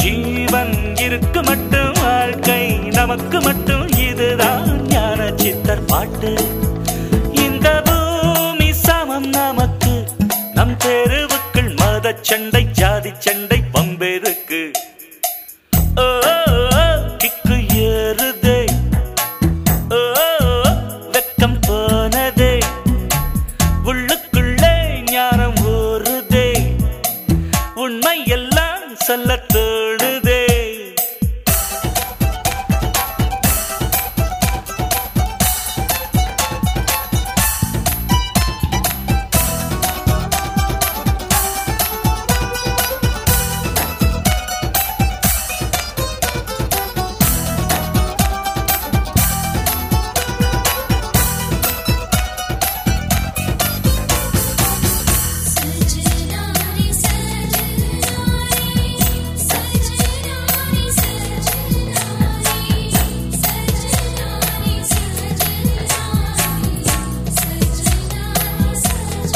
ஜீவன் இருக்கு மட்டும் வாழ்க்கை நமக்கு மட்டும் இதுதான் ஞான சித்தர் பாட்டு இந்த பூமி சமம் நமக்கு நம் தெருவுக்குள் மத சண்டை ஜாதி சண்டை பம்பெருக்கு ஓ, ஓ, ஓ, கிக்கு ஏறுதே ஓ, ஓ, ஓ, வெக்கம் போனதே உள்ளுக்குள்ளே ஞானம் ஊறுதே உண்மை எல்லாம் சொல்ல தோணுதே सजनानी सजनानी सजनानी सजनानी सजनानी सजनानी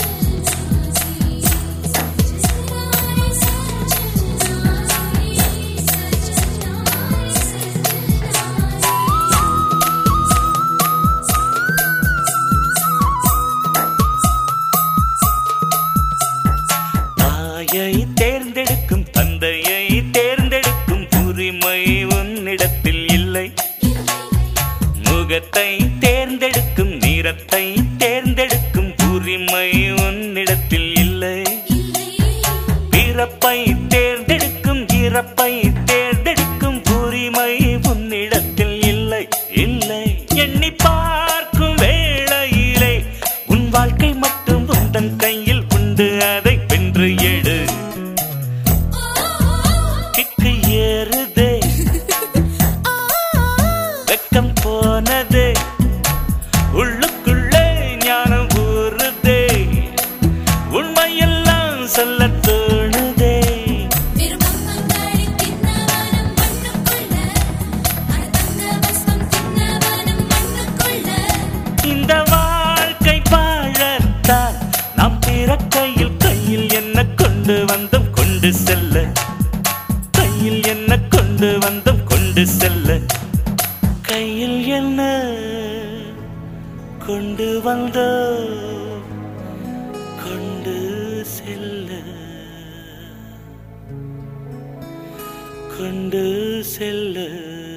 தாயை தேர்ந்தெடுக்கும் தந்தையை தேர்ந்தெடுக்கும் உரிமை உன்னிடத்தில் இல்லை முகத்தை தேர்ந்தெடுக்கும் நிறத்தை தேர்ந்தெடுக்கும் உரிமை உன்னிடத்தில் இல்லை பிறப்பை தேர்ந்தெடுக்கும் இறப்பை தேர்ந்தெடுக்கும் உரிமை உன்னிடத்தில் இல்லை இல்லை எண்ணி பார்க்கும் வேளையிலே உன் வாழ்க்கை மட்டும் உந்தன் கையில் உண்டு அதை வென்று எடு கிக்கு ஏறுதே வெக்கம் போனதே உள்ளுக்குள்ளே ஞானம் ஊறுதே உண்மையெல்லாம் சொல்ல தோணுதே விருப்பமங்காடி தின்னவனம் மண்ணுக்குள்ள அடதங்க பஸ்மம் தின்னவனம் மண்ணுக்குள்ள இந்த வாழ்க்கை வாழத்தான் நாம் பிறக்கையில் கையில் என்ன கொண்டு வந்தோம் கொண்டு செல்ல கையில் என்ன கொண்டு வந்தோம் கொண்டு செல்ல கையில் என்ன கொண்டு வந்தோம் கொண்டு செல்ல கொண்டு செல்ல